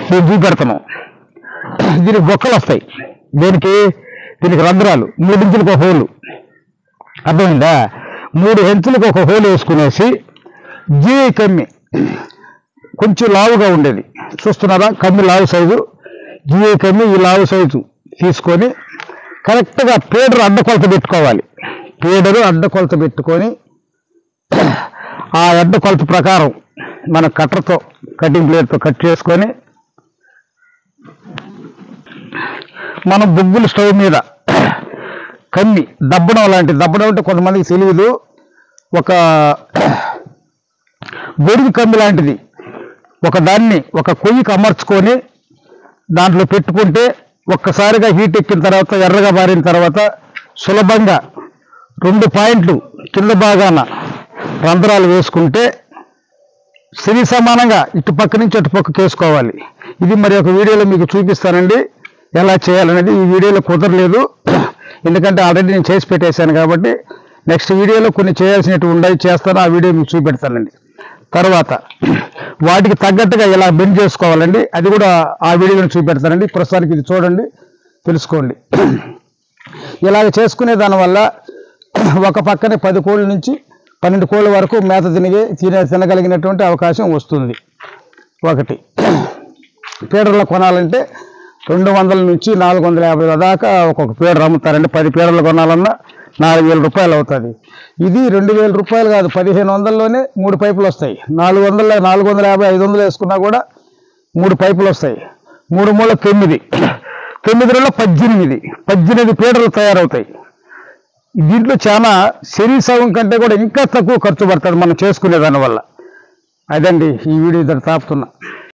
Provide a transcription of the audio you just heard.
నేను చూపెడతాను దీనికి బొక్కలు వస్తాయి దీనికి దీనికి రంధ్రాలు మూడు ఇంచులకు ఒక హోలు అర్థమైందా మూడు హెంచులకు ఒక హోల్ వేసుకునేసి జీవి కమ్మి కొంచెం లావుగా ఉండేది చూస్తున్నారా కమ్మి లావు సైజు జీవి కమ్మి ఈ లావు సైజు తీసుకొని కరెక్ట్గా పేడరు అడ్డకొలత పెట్టుకోవాలి పేడరు అడ్డకొలత పెట్టుకొని ఆ అడ్డకొలత ప్రకారం మన కట్టర్తో కటింగ్ ప్లేట్తో కట్ చేసుకొని మనం బొగ్గుల స్టవ్ మీద కమ్మి దబ్బడం లాంటి దబ్బడం అంటే కొంతమందికి తెలియదు ఒక గొడుగు కమ్మి లాంటిది ఒక దాన్ని ఒక కొయ్యికి అమర్చుకొని దాంట్లో పెట్టుకుంటే ఒక్కసారిగా హీట్ ఎక్కిన తర్వాత ఎర్రగా మారిన తర్వాత సులభంగా రెండు పాయింట్లు కింద భాగాన రంధ్రాలు వేసుకుంటే సరి సమానంగా ఇటు పక్క నుంచి అటు పక్కకి వేసుకోవాలి ఇది మరి ఒక వీడియోలో మీకు చూపిస్తానండి ఎలా చేయాలనేది ఈ వీడియోలో కుదరలేదు ఎందుకంటే ఆల్రెడీ నేను చేసి పెట్టేశాను కాబట్టి నెక్స్ట్ వీడియోలో కొన్ని చేయాల్సినవి ఉన్నాయి చేస్తాను ఆ వీడియో మీకు చూపెడతానండి తర్వాత వాటికి తగ్గట్టుగా ఎలా బెండ్ చేసుకోవాలండి అది కూడా ఆ వీడియోని చూపెడతానండి ప్రస్తుతానికి ఇది చూడండి తెలుసుకోండి ఇలాగ చేసుకునే దానివల్ల ఒక పక్కనే పది కోళ్ళ నుంచి పన్నెండు కోళ్ళ వరకు మేత తినిగే తినే తినగలిగినటువంటి అవకాశం వస్తుంది ఒకటి పీడర్లు కొనాలంటే రెండు వందల నుంచి నాలుగు వందల యాభై దాకా ఒక్కొక్క పీడర్ అమ్ముతారండి పది పీడర్లు కొనాలన్నా నాలుగు వేల రూపాయలు అవుతుంది ఇది రెండు వేల రూపాయలు కాదు పదిహేను వందల్లోనే మూడు పైపులు వస్తాయి నాలుగు వందల నాలుగు వందల యాభై ఐదు వందలు వేసుకున్నా కూడా మూడు పైపులు వస్తాయి మూడు మూల తొమ్మిది తొమ్మిదిలో పద్దెనిమిది పద్దెనిమిది పీడర్లు తయారవుతాయి దీంట్లో చాలా శరీ సగం కంటే కూడా ఇంకా తక్కువ ఖర్చు పడుతుంది మనం చేసుకునే దానివల్ల అదండి ఈ వీడియో ఇద్దరు తాపుతున్నా